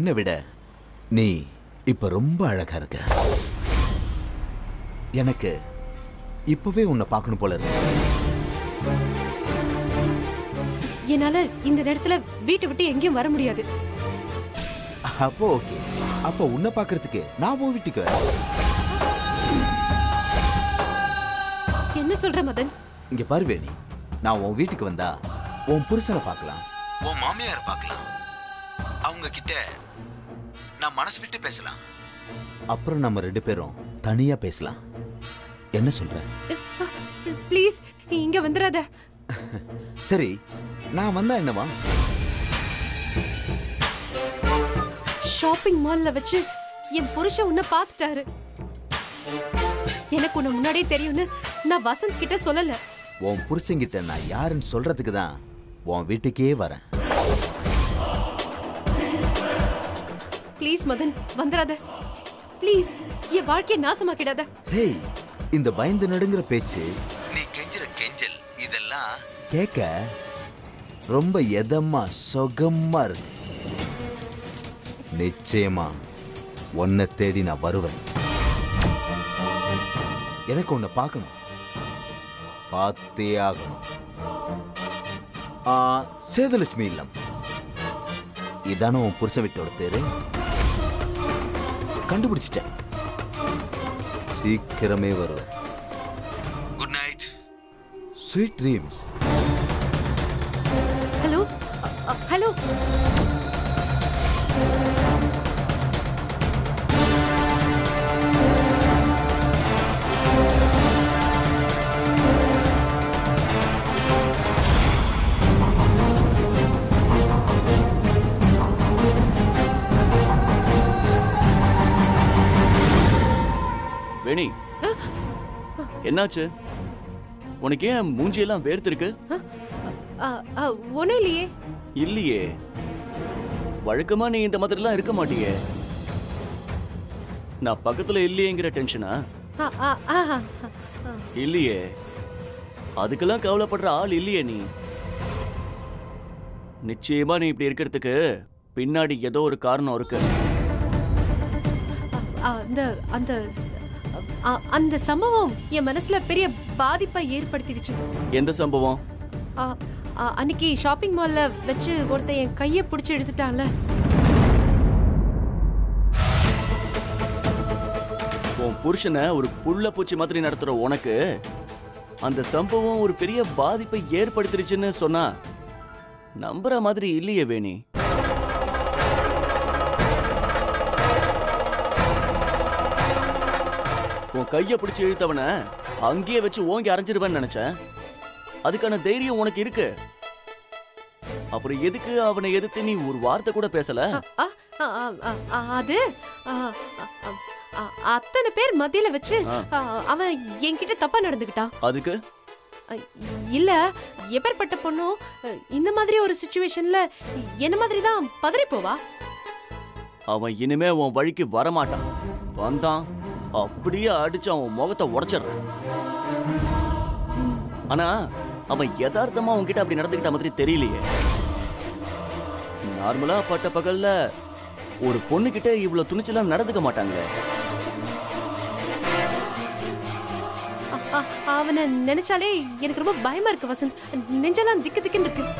முன்ன விட நீ இப்ப ரொம்ப அழகா இருக்க எனக்கு இப்பவே உன்னை பார்க்கணும் போல இருக்கு என்னால இந்த நேரத்துல வீட்டை விட்டு எங்கேயும் வர முடியாது அப்போ ஓகே அப்போ உன்னை பார்க்கறதுக்கு நான் உன் வீட்டுக்கு வரேன் என்ன சொல்ற மதன் இங்க பாரு வேணி நான் உன் வீட்டுக்கு வந்தா உன் புருஷனை பார்க்கலாம் உன் மாமியாரை பார்க்கலாம் அவங்க கிட்ட நான் மனசு விட்டு பேசலாம் அப்புறம் நம்ம ரெண்டு பேரும் தனியா பேசலாம் என்ன சொல்ற ப்ளீஸ் இங்க வந்துடாத சரி நான் வந்தா என்னவா ஷாப்பிங் மால்ல வச்சு என் புருஷன் உன்னை பார்த்துட்டாரு எனக்கு உன்னை முன்னாடியே தெரியும்னு நான் வசந்த் கிட்ட சொல்லல உன் புருஷன்கிட்ட நான் யாருன்னு சொல்றதுக்கு தான் உன் வீட்டுக்கே வரேன் ப்ளீஸ் மதன் வந்துடாத ப்ளீஸ் என் வாழ்க்கையை நாசமாக்கிடாத ஹேய் இந்த பயந்து நடுங்கிற பேச்சு நீ கெஞ்சுற கெஞ்சல் இதெல்லாம் கேட்க ரொம்ப எதமா சுகமா இருக்கு நிச்சயமா உன்னை தேடி நான் வருவேன் எனக்கு உன்னை பார்க்கணும் பார்த்தே ஆகணும் ஆ, சேதுலட்சுமி இல்லம் இதானே உன் புருஷ வீட்டோட பேரு கண்டுபிடிச்சிட்டேன் சீக்கிரமே வருவேன் good night sweet dreams hello hello Veni என்னாச்சு உனக்கு ஏன் மூஞ்சியெல்லாம் வேர்த்திருக்கு ஒன்றும் இல்லையே இல்லையே வழக்கமா நீ இந்த மாதிரிலாம் இருக்க மாட்டியே நான் பக்கத்துல இல்லையேங்கிற டென்ஷனா ஆ, ஆ, ஆ, ஆ, ஆ. இல்லையே அதுக்கெல்லாம் கவலைப்படுற ஆள் இல்லையே நீ நிச்சயமா நீ இப்படி இருக்கிறதுக்கு பின்னாடி ஏதோ ஒரு காரணம் இருக்கு ஆ, அந்த அந்த ஆ, அந்த சம்பவம் என் மனசுல பெரிய பாதிப்பை ஏற்படுத்திடுச்சு எந்த சம்பவம் ஆ, ஆ, அன்னைக்கு ஷாப்பிங் மால்ல வச்சு ஒருத்தன் என் கையை பிடிச்சி எடுத்துட்டான்ல உன் புருஷனை ஒரு புள்ள பூச்சி மாதிரி நடத்துற உனக்கு அந்த சம்பவம் ஒரு பெரிய பாதிப்பை ஏற்படுத்திருச்சுன்னு சொன்னா நம்புற மாதிரி இல்லையே வேணி உன் கைய பிடிச்சு இழுத்தவன அங்கேயே வச்சு ஓங்கி அரைஞ்சிருவேன்னு நினைச்சேன் அதுக்கான தைரியம் உனக்கு இருக்கு அப்புறம் எதுக்கு அவனை எதிர்த்து நீ ஒரு வார்த்தை கூட பேசல ஆ, ஆ, ஆ, ஆ, ஆ, அது ஆ, ஆ, ஆ, ஆ, அத்தனை பேர் மத்தியில வச்சு ஆ. ஆ, அவன் என்கிட்ட தப்பா நடந்துக்கிட்டான் அதுக்கு அ, இல்ல எப்பேற்பட்ட பொண்ணும் அ, இந்த மாதிரி ஒரு சுச்சுவேஷன்ல என்ன மாதிரி தான் பதறி போவா அவன் இனிமே உன் வழிக்கு வரமாட்டான் வந்தான் அப்படியே அடிச்சு அவன் முகத்தை உடைச்சிடுறேன் ஆனா அவன் யதார்த்தமா உன்கிட்ட அப்படி நடந்துக்கிட்ட மாதிரி தெரியலையே நார்மலா பட்ட பகல்ல ஒரு பொண்ணு கிட்ட இவ்வளவு துணிச்சலா நடந்துக்க மாட்டாங்க அ, அ, அவனை நினைச்சாலே எனக்கு ரொம்ப பயமா இருக்கு வசந்த் நெஞ்செல்லாம் திக்கு திக்குன்னு இருக்கு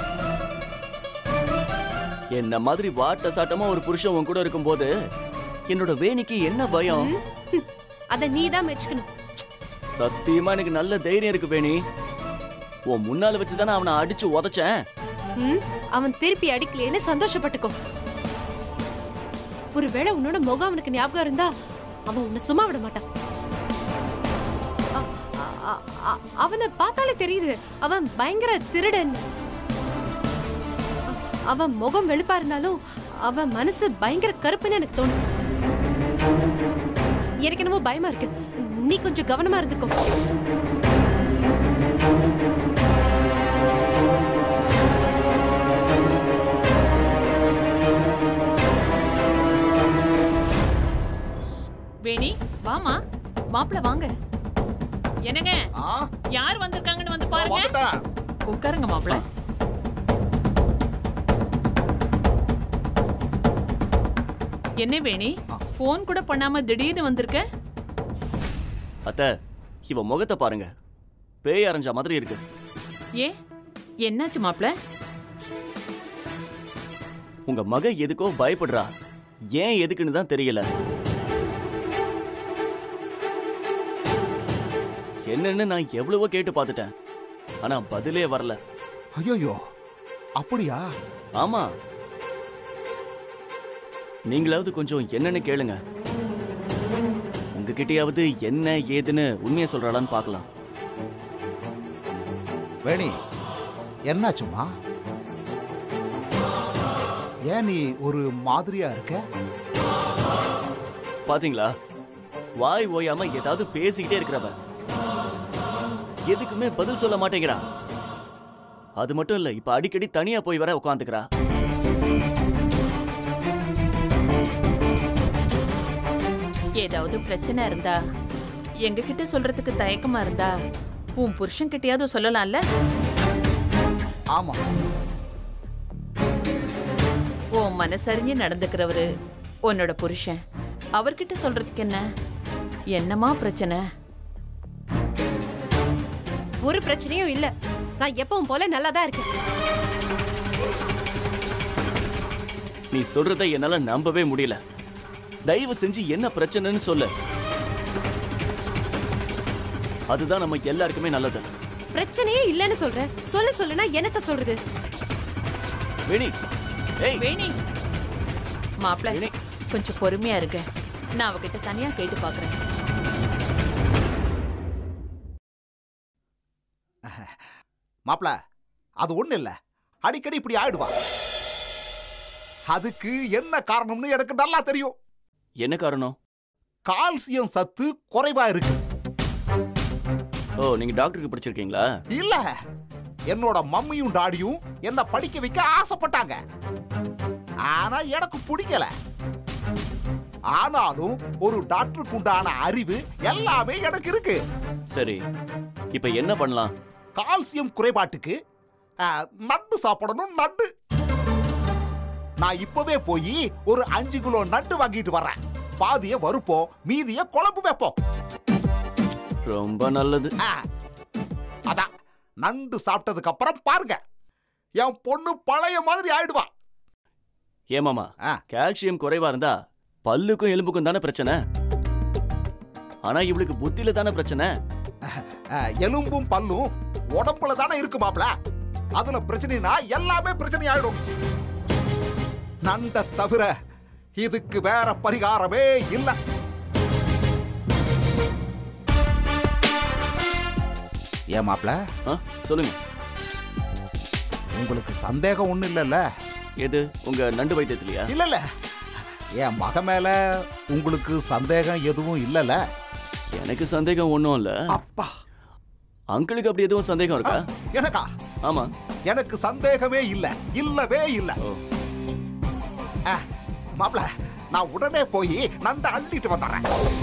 என்ன மாதிரி வாட்ட சாட்டமா ஒரு புருஷன் உன் கூட இருக்கும்போது என்னோட வேணிக்கு என்ன பயம் ம், ம், அத நீ தான் மெச்சுக்கணும் சத்தியமா எனக்கு நல்ல தைரியம் இருக்கு வேணி உன் முன்னால வச்சுதானே அவனை அடிச்சு உதைச்சேன் ம், அவன் திருப்பி அடிக்கலையேன்னு சந்தோஷப்பட்டுக்கோ ஒருவேளை உன்னோட முகம் அவனுக்கு ஞாபகம் இருந்தா அவன் உன்னை சும்மா விட மாட்டான் அ- அ- அ- அவனை பார்த்தாலே தெரியுது அவன் பயங்கர திருடன் அ- அவன் முகம் வெளுப்பா இருந்தாலும் அவன் மனசு பயங்கர கருப்புன்னு எனக்கு தோணுது எனக்கு என்னமோ பயமா இருக்கு நீ கொஞ்சம் கவனமா இருந்துக்கோ வேணி வாமா மாப்பிள வாங்க என்னங்க யார் வந்திருக்காங்கன்னு வந்து பாருங்க உட்காருங்க மாப்பிள என்ன வேணி ஃபோன் கூட பண்ணாம திடீர்னு வந்திருக்க அத்த இவ முகத்தை பாருங்க பேய் அரைஞ்ச மாதிரி இருக்கு ஏன் என்னாச்சு மாப்ள உங்க மக எதுக்கோ பயப்படுறா ஏன் எதுக்குன்னு தான் தெரியல என்னன்னு நான் எவ்வளவோ கேட்டு பார்த்துட்டேன் ஆனா பதிலே வரல ஐயோ அப்படியா ஆமா நீங்களாவது கொஞ்சம் என்னன்னு கேளுங்க உங்ககிட்டயாவது என்ன ஏதுன்னு உண்மையை சொல்றாளான்னு பார்க்கலாம் வேணி என்னாச்சுமா ஏன் நீ ஒரு மாதிரியா இருக்க பாத்தீங்களா வாய் ஓயாம ஏதாவது பேசிக்கிட்டே இருக்கிறவ எதுக்குமே பதில் சொல்ல மாட்டேங்கிறா அது மட்டும் இல்ல இப்ப அடிக்கடி தனியா போய் வர உட்காந்துக்கிறா ஏதாவது பிரச்சனை இருந்தா எங்க கிட்ட சொல்றதுக்கு தயக்கமா இருந்தா உன் புருஷன் கிட்டயாவது சொல்லலாம்ல ஆமா உன் மனசறிஞ்சு நடந்துக்கிறவரு உன்னோட புருஷன் அவர்கிட்ட சொல்றதுக்கு என்ன என்னமா பிரச்சனை ஒரு பிரச்சனையும் இல்ல நான் எப்பவும் போல நல்லா தான் இருக்கேன் நீ சொல்றத என்னால நம்பவே முடியல தயவு செஞ்சு என்ன பிரச்சனைன்னு சொல்லு அதுதான் நம்ம எல்லாருக்குமே நல்லது பிரச்சனையே இல்லைன்னு சொல்றேன் சொல்ல சொல்லுனா என்னத்த சொல்றது வேணி ஏய் வேணி மாப்பிள்ள வேணி கொஞ்சம் பொறுமையா இருக்க நான் அவகிட்ட தனியா கேட்டு பாக்குறேன் மாப்ள அது ஒண்ணு இல்ல அடிக்கடி இப்படி ஆயிடுவா அதுக்கு என்ன காரணம்னு எனக்கு நல்லா தெரியும் என்ன காரணம் கால்சியம் சத்து குறைவா இருக்கு ஓ நீங்க டாக்டருக்கு படிச்சிருக்கீங்களா இல்ல என்னோட மம்மியும் டாடியும் என்ன படிக்க வைக்க ஆசைப்பட்டாங்க ஆனா எனக்கு பிடிக்கல ஆனாலும் ஒரு டாக்டருக்கு உண்டான அறிவு எல்லாமே எனக்கு இருக்கு சரி இப்ப என்ன பண்ணலாம் கால்சியம் குறைபாட்டுக்கு ஆ, நட்டு சாப்பிடணும் நட்டு நான் இப்பவே போய் ஒரு அஞ்சு கிலோ நட்டு வாங்கிட்டு வர்றேன் பாதிய வறுப்போம் மீதிய குழம்பு வைப்போம் ரொம்ப நல்லது ஆ, அதான் நண்டு சாப்பிட்டதுக்கு அப்புறம் பாருங்க என் பொண்ணு பழைய மாதிரி ஆயிடுவா ஏமாமா ஆ. கால்சியம் குறைவா இருந்தா பல்லுக்கும் எலும்புக்கும் தானே பிரச்சனை ஆனா இவளுக்கு புத்தியில தானே பிரச்சனை ஆ, எலும்பும் பல்லும் உடம்புல தானே இருக்கு மாப்ள அதுல பிரச்சனைனா எல்லாமே பிரச்சனை ஆயிடும் நண்ட தவிர இதுக்கு வேற பரிகாரமே இல்ல ஏன் மாப்ள ஆ, சொல்லுங்க உங்களுக்கு சந்தேகம் ஒண்ணு இல்லல்ல எது உங்க நண்டு வைத்தியத்திலயா இல்ல இல்ல என் மக மேல உங்களுக்கு சந்தேகம் எதுவும் இல்லல்ல எனக்கு சந்தேகம் ஒண்ணும் இல்ல அப்பா அங்கிளுக்கு அப்படி எதுவும் சந்தேகம் இருக்கா எனக்கா ஆமா எனக்கு சந்தேகமே இல்ல இல்லவே இல்ல ஓ மாப்ள நான் உடனே போய் நண்ட அள்ளிட்டு வந்துடுறேன்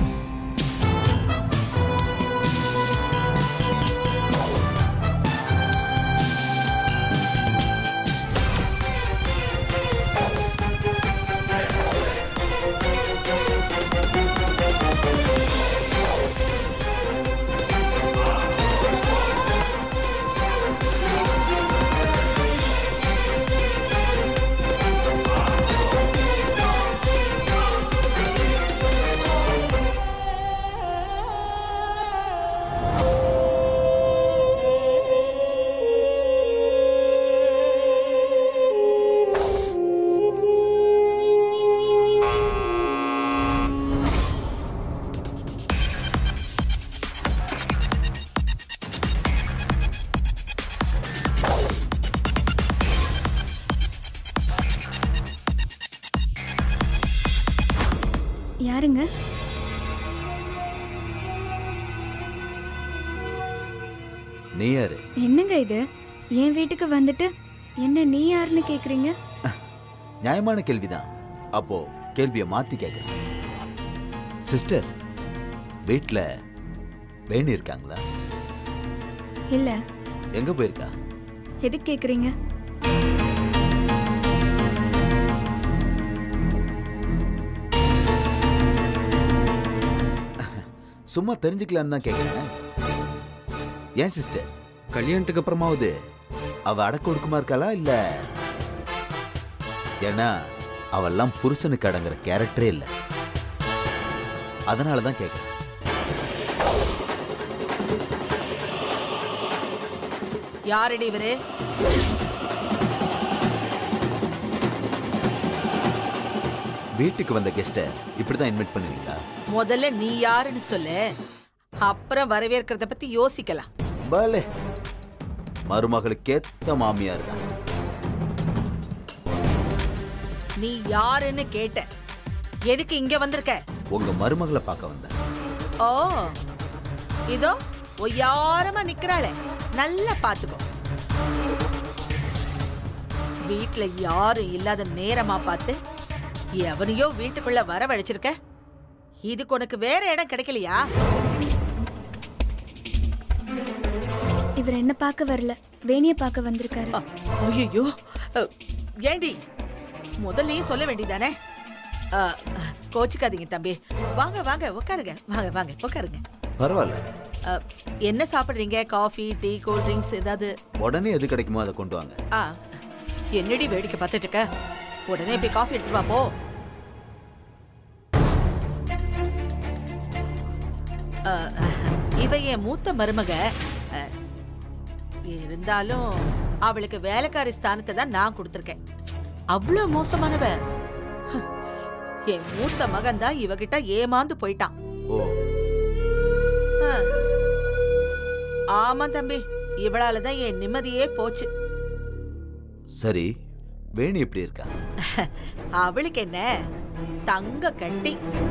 யாருங்க நீ யாரு என்னங்க இது என் வீட்டுக்கு வந்துட்டு என்ன நீ யாருன்னு கேக்குறீங்க நியாயமான கேள்விதான் அப்போ கேள்வியை மாத்தி கேட்கிறேன் சிஸ்டர் வீட்ல வேணி இருக்காங்களா இல்ல எங்க போயிருக்கா எதுக்கு கேக்குறீங்க சும்மா தெரிஞ்சுக்கலான்னு தான் கேட்குறேன் ஏன் சிஸ்டர் கல்யாணத்துக்கு அப்புறம் அப்புறமாவது அவ அடக்க ஒடுக்கமா இருக்காளா இல்ல ஏன்னா அவெல்லாம் புருஷனுக்கு அடங்குற கேரக்டரே இல்ல அதனால தான் கேட்குறேன் யாரடி இவரு வீட்டுக்கு வந்த கெஸ்ட்டை இப்படி தான் இன்வைட் பண்ணுவீங்களா முதல்ல நீ யாருன்னு சொல்லு அப்புறம் வரவேற்கிறத பத்தி யோசிக்கலாம் பலே மருமகளுக்கேத்த மாமியார் தான் நீ யாருன்னு கேட்ட எதுக்கு இங்க வந்திருக்க உங்க மருமகளை பார்க்க வந்தேன் ஓ இதோ ஒய்யாரமா நிக்கிறாளே நல்லா பாத்துக்கோ வீட்ல யாரும் இல்லாத நேரமா பார்த்து எவனையோ வீட்டுக்குள்ள வரவழைச்சிருக்க இதுக்கு உனக்கு வேற இடம் கிடைக்கலையா இவர் என்ன பார்க்க வரல வேணிய பார்க்க வந்திருக்காரு ஐயோ ஏண்டி முதல்லயே சொல்ல வேண்டியதானே கோச்சுக்காதீங்க தம்பி வாங்க வாங்க உட்காருங்க வாங்க வாங்க உட்காருங்க பரவாயில்ல அ, என்ன சாப்பிடுறீங்க காஃபி டீ கூல் ட்ரிங்க்ஸ் ஏதாவது உடனே எது கிடைக்குமோ அதை கொண்டு வாங்க ஆ என்னடி வேடிக்கை பார்த்துட்டு இருக்க உடனே போய் காஃபி எடுத்துட்டு வா போ அ, இவ என் மூத்த மருமக அ, இருந்தாலும் அவளுக்கு வேலைக்காரி ஸ்தானத்தை தான் நான் கொடுத்துருக்கேன் அவ்வளோ மோசமானவ ஹ், என் மூத்த மகன் தான் இவகிட்ட ஏமாந்து போயிட்டான் ஓ ஆ. ஆமா தம்பி இவளால தான் என் நிம்மதியே போச்சு சரி வேணி எப்படி இருக்கா அவளுக்கு என்ன தங்க கட்டி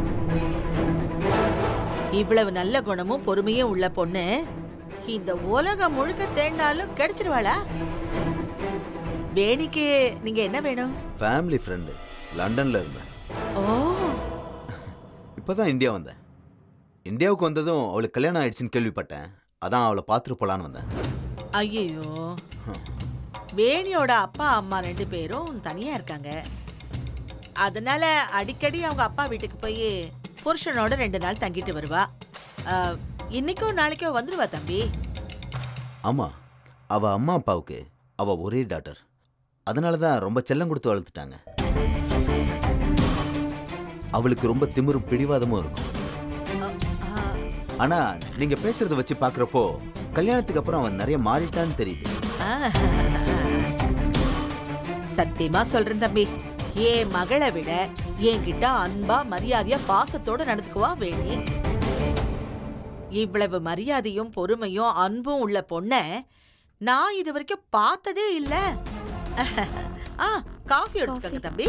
இவ்வளவு நல்ல குணமும் பொறுமையும் உள்ள பொண்ணு இந்த உலகம் முழுக்க தேடினாலும் கிடைச்சிருவாளா வேணிக்கு நீங்க என்ன வேணும் ஃபேமிலி ஃப்ரெண்டு லண்டன்ல இருந்தேன் ஓ இப்பதான் இந்தியா வந்தேன் இந்தியாவுக்கு வந்ததும் அவளுக்கு கல்யாணம் ஆயிடுச்சுன்னு கேள்விப்பட்டேன் அதான் அவளை பார்த்துட்டு போலான்னு வந்தேன் ஐயோ வேணியோட அப்பா அம்மா ரெண்டு பேரும் தனியா இருக்காங்க அதனால அடிக்கடி அவங்க அப்பா வீட்டுக்கு போய் புருஷனோட ரெண்டு நாள் தங்கிட்டு வருவா அஹ், இன்னைக்கோ நாளைக்கோ வந்துருவா தம்பி ஆமா அவ அம்மா அப்பாவுக்கு அவ ஒரே டாட்டர் அதனால தான் ரொம்ப செல்லம் கொடுத்து வளர்த்துட்டாங்க அவளுக்கு ரொம்ப திமிரும் பிடிவாதமும் இருக்கும் அஹ், ஆனா நீங்க பேசுறத வச்சு பாக்குறப்போ கல்யாணத்துக்கு அப்புறம் அவன் நிறைய மாறிட்டான்னு தெரியுது ஆஹ். சத்தியமா சொல்றேன் தம்பி என் மகளை விட என்கிட்ட அன்பா மரியாதையா பாசத்தோட நடந்துக்குவா வேணி இவ்வளவு மரியாதையும் பொறுமையும் அன்பும் உள்ள பொண்ண நான் இது வரைக்கும் பார்த்ததே இல்ல ஆ காஃபி எடுத்துக்கங்க தம்பி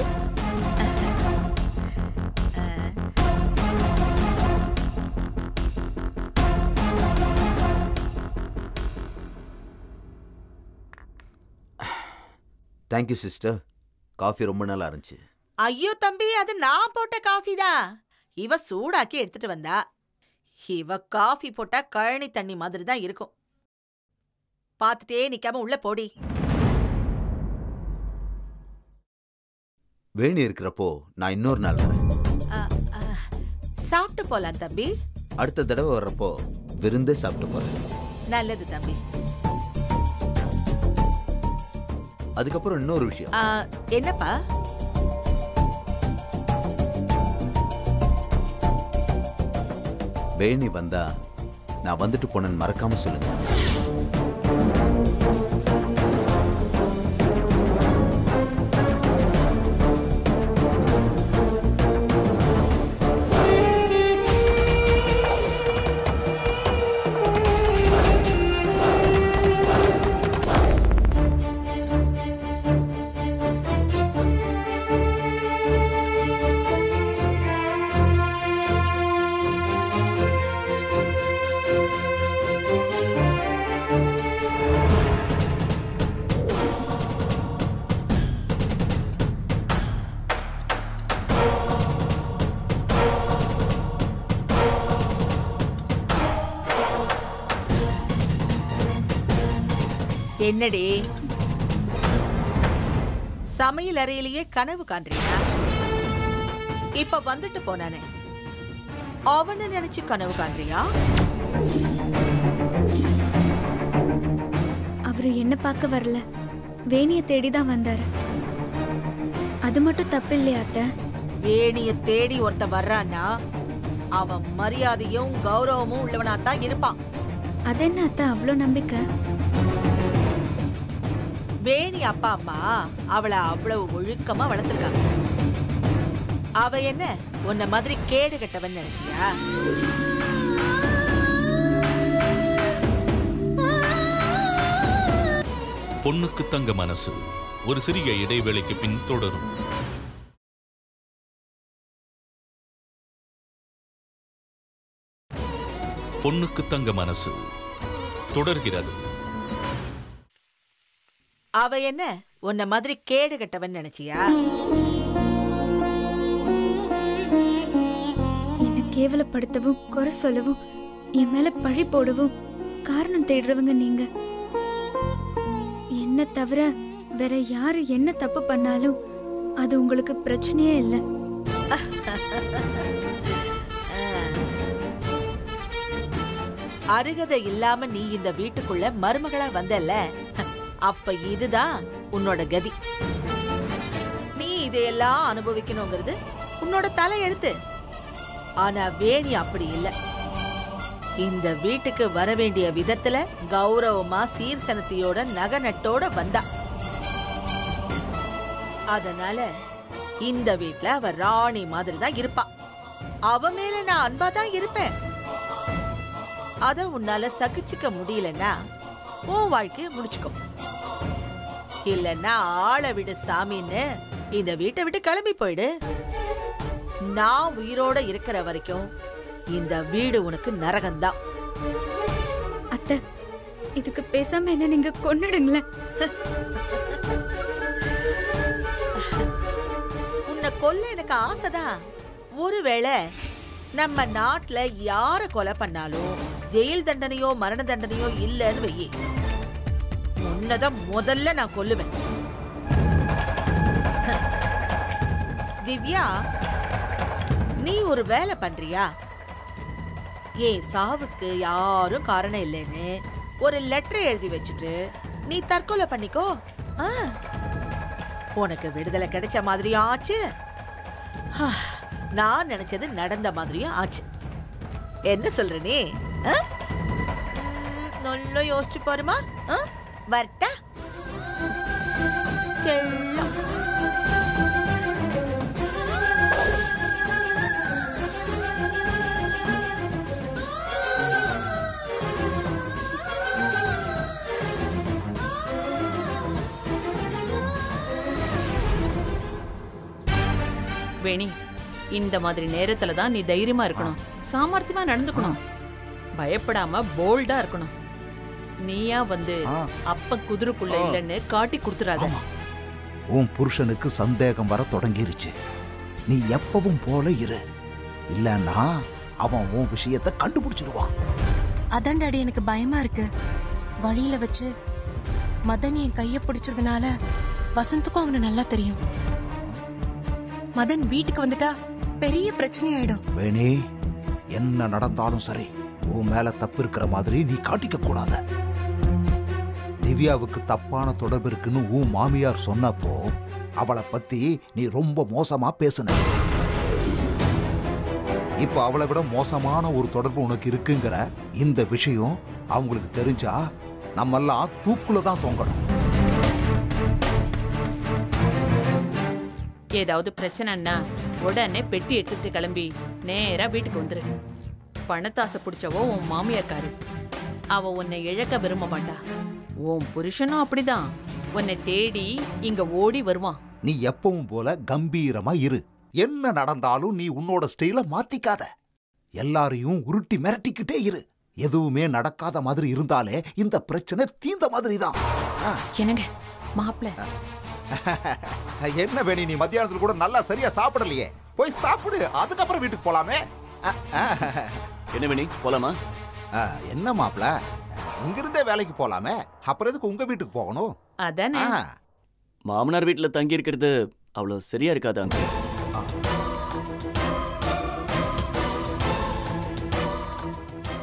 தேங்க்யூ சிஸ்டர் காஃபி ரொம்ப நல்லா இருந்துச்சு ஐயோ தம்பி அது நான் போட்ட காஃபி தான் இவ சூடாக்கி எடுத்துட்டு வந்தா இவ காஃபி போட்டா கழனி தண்ணி மாதிரி தான் இருக்கும் பார்த்துட்டே நிக்காம உள்ள போடி வேணி இருக்கிறப்போ நான் இன்னொரு நாள் வரேன் அ, அ, சாப்பிட்டு போலாம் தம்பி அடுத்த தடவை வர்றப்போ விருந்தே சாப்பிட்டு போறேன் நல்லது தம்பி அதுக்கப்புறம் இன்னொரு விஷயம் அ, என்னப்பா வேணி வந்தா நான் வந்துட்டு போனேன்னு மறக்காம சொல்லுங்க என்னடி சமையல் அறையிலேயே கனவு காண்றீங்களா இப்ப வந்துட்டு போனானே அவனை நினைச்சு கனவு காண்றியா அவரு என்ன பார்க்க வரல வேணிய தேடி தான் வந்தாரு அது மட்டும் தப்பு இல்லையா அத்தை வேணிய தேடி ஒருத்த வர்றான்னா அவன் மரியாதையும் கௌரவமும் உள்ளவனா தான் இருப்பான் அது என்ன அத்தை அவ்வளோ நம்பிக்கை வேணி அப்பா அம்மா அவளை அவ்வளவு ஒழுக்கமா வளர்த்துருக்காங்க அவ என்ன உன்ன மாதிரி கேடு கட்டவன் நினைச்சியா பொண்ணுக்கு தங்க மனசு ஒரு சிறிய இடைவேளைக்கு பின் தொடரும் பொண்ணுக்கு தங்க மனசு தொடர்கிறது அவ என்ன உன்ன மாதிரி கேடு கட்டவன் நினைச்சியா என்னை கேவலப்படுத்தவும் குறை சொல்லவும் என் மேல பழி போடவும் காரணம் தேடுறவங்க நீங்க என்ன தவிர வேற யாரு என்ன தப்பு பண்ணாலும் அது உங்களுக்கு பிரச்சனையே இல்லை அருகதை இல்லாம நீ இந்த வீட்டுக்குள்ள மருமகளா வந்தல்ல அப்ப இதுதான் உன்னோட கதி நீ இதையெல்லாம் அனுபவிக்கணுங்கிறது உன்னோட தலையெழுத்து ஆனா வேணி அப்படி இல்ல இந்த வீட்டுக்கு வர வேண்டிய விதத்துல கௌரவமா சீர்தனத்தையோட நகநட்டோட வந்தா அதனால இந்த வீட்ல அவ ராணி மாதிரி தான் இருப்பா அவ மேல நான் அன்பா தான் இருப்பேன் அத உன்னால சகிச்சுக்க முடியலன்னா உன் வாழ்க்கைய முடிச்சுக்கோ இல்லன்னா ஆளை விடு சாமின்னு இந்த வீட்டை விட்டு கிளம்பி போயிடு நான் உயிரோட இருக்கிற வரைக்கும் இந்த வீடு உனக்கு நரகம்தான் அத்தை இதுக்கு பேசாம என்ன நீங்க கொன்னுடுங்களேன் உன்னை கொல்ல எனக்கு ஆசைதான் ஒருவேளை நம்ம நாட்டுல யார கொலை பண்ணாலும் ஜெயில் தண்டனையோ மரண தண்டனையோ இல்லைன்னு வெயி உன்னதான் முதல்ல நான் கொல்லுவேன் திவ்யா நீ ஒரு வேலை பண்றியா ஏன் சாவுக்கு யாரும் காரணம் இல்லைன்னு ஒரு லெட்டர் எழுதி வச்சுட்டு நீ தற்கொலை பண்ணிக்கோ ஆ உனக்கு விடுதலை கிடைச்ச மாதிரியும் ஆச்சு ஹா, நான் நினைச்சது நடந்த மாதிரியும் ஆச்சு என்ன சொல்ற நீ ஆ? ம், நல்லா யோசிச்சு பாருமா ஆ? வரட்டா செல்லம் வேணி இந்த மாதிரி நேரத்துல தான் நீ தைரியமா இருக்கணும் சாமர்த்தியமா நடந்துக்கணும் பயப்படாம போல்டா இருக்கணும் நீயா வந்து ஆ. அப்ப குதிரைக்குள்ள இல்லைன்னு காட்டி கொடுத்துறாத ஆமா உன் புருஷனுக்கு சந்தேகம் வர தொடங்கிருச்சு நீ எப்பவும் போல இரு இல்லன்னா அவன் உன் விஷயத்தை கண்டுபிடிச்சிடுவான் அதான் டாடி எனக்கு பயமா இருக்கு வழியில வச்சு மதன் என் கைய பிடிச்சதுனால வசந்துக்கும் அவனை நல்லா தெரியும் மதன் வீட்டுக்கு வந்துட்டா பெரிய பிரச்சனை ஆயிடும் வேணே என்ன நடந்தாலும் சரி உன் மேல தப்பு இருக்கிற மாதிரி நீ காட்டிக்க கூடாத திவ்யாவுக்கு தப்பான தொடர்பு இருக்குன்னு உன் மாமியார் சொன்னப்போ அவளை பத்தி நீ ரொம்ப மோசமா பேசுன இப்ப அவளை விட மோசமான ஒரு தொடர்பு உனக்கு இருக்குங்கிற இந்த விஷயம் அவங்களுக்கு தெரிஞ்சா நம்மெல்லாம் தூக்குல தான் தொங்கணும் ஏதாவது பிரச்சனைன்னா உடனே பெட்டி எடுத்துட்டு கிளம்பி நேரா வீட்டுக்கு வந்துரு பணத்தாசை பிடிச்சவோ உன் மாமியார்காரு அவ உன்னை இழக்க விரும்ப மாட்டா உன் புருஷனும் அப்படிதான் உன்னை தேடி இங்க ஓடி வருவான் நீ எப்பவும் போல கம்பீரமா இரு என்ன நடந்தாலும் நீ உன்னோட ஸ்டைல மாத்திக்காத எல்லாரையும் உருட்டி மிரட்டிக்கிட்டே இரு எதுவுமே நடக்காத மாதிரி இருந்தாலே இந்த பிரச்சனை தீந்த மாதிரி தான் என்னங்க மாப்பிள்ள என்ன வேணி நீ மத்தியானத்துல கூட நல்லா சரியா சாப்பிடலையே போய் சாப்பிடு அதுக்கப்புறம் வீட்டுக்கு போலாமே அஹ், அஹ். என்ன வேணி போலாமா அஹ், என்ன மாப்ள இங்கிருந்தே வேலைக்கு போலாமே அப்புறம் எதுக்கு உங்க வீட்டுக்கு போகணும் அதானே ஆ, மாமனார் வீட்டுல தங்கி இருக்கிறது அவ்வளவு சரியா இருக்காது அங்க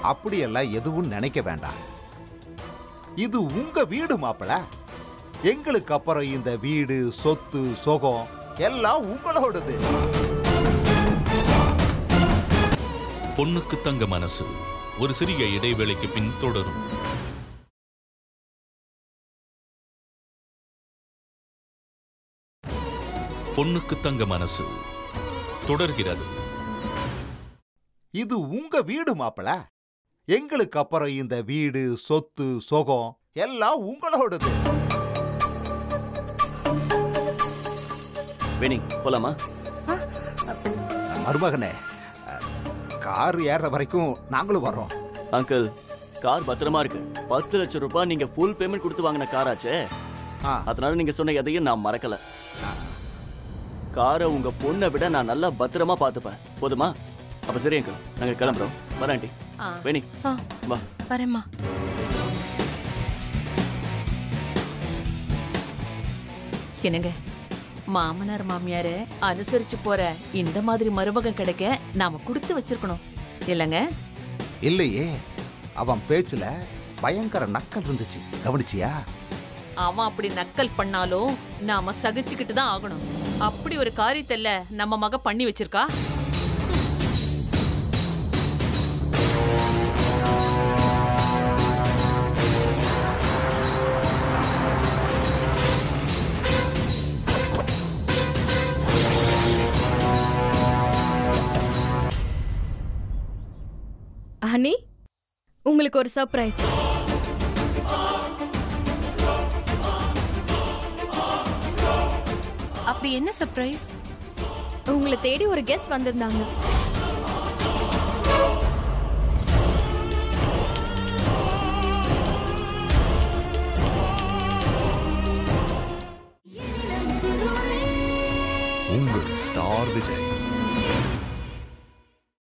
அப்படியெல்லாம் எதுவும் நினைக்க வேண்டாம் இது உங்க வீடு மாப்பிள எங்களுக்கு அப்புறம் இந்த வீடு சொத்து சுகம் எல்லாம் உங்களோடது பொண்ணுக்கு தங்க மனசு ஒரு சிறிய இடைவேளைக்கு பின் தொடரும் பொண்ணுக்கு தங்க மனசு தொடர்கிறது இது உங்க வீடு மாப்பிள எங்களுக்கு அப்புறம் இந்த வீடு சொத்து சுகம் எல்லாம் உங்களோடது வேணி போலாமா மருமகனே அஹ், கார் ஏறுற வரைக்கும் நாங்களும் வரோம் அங்கிள் கார் பத்திரமா இருக்கு பத்து லட்சம் ரூபாய் நீங்க ஃபுல் பேமெண்ட் கொடுத்து வாங்கின காராச்சே ஆ. அதனால நீங்க சொன்ன எதையும் நான் மறக்கல காரை உங்க பொண்ணை விட நான் நல்லா பத்திரமா பார்த்துப்பேன் போதுமா அப்ப சரி அங்கிள் நாங்க கிளம்புறோம் வரேன் ஆண்டி ஆ. வேணி ஆ, வா வரேம்மா என்னங்க மாமனார் மாமியார அனுசரிச்சு போற இந்த மாதிரி மருமகன் கிடைக்க நாம கொடுத்து வச்சிருக்கணும் இல்லங்க இல்லையே அவன் பேச்சுல பயங்கர நக்கல் இருந்துச்சு கவனிச்சியா அவன் அப்படி நக்கல் பண்ணாலும் நாம சகிச்சுக்கிட்டு தான் ஆகணும் அப்படி ஒரு காரியத்தை இல்ல நம்ம மக பண்ணி வச்சிருக்கா ஹனி உங்களுக்கு ஒரு சர்ப்ரைஸ் அப்படி என்ன சர்ப்ரைஸ் உங்களை தேடி ஒரு கெஸ்ட் வந்திருந்தாங்க உங்கள் ஸ்டார் விஜய்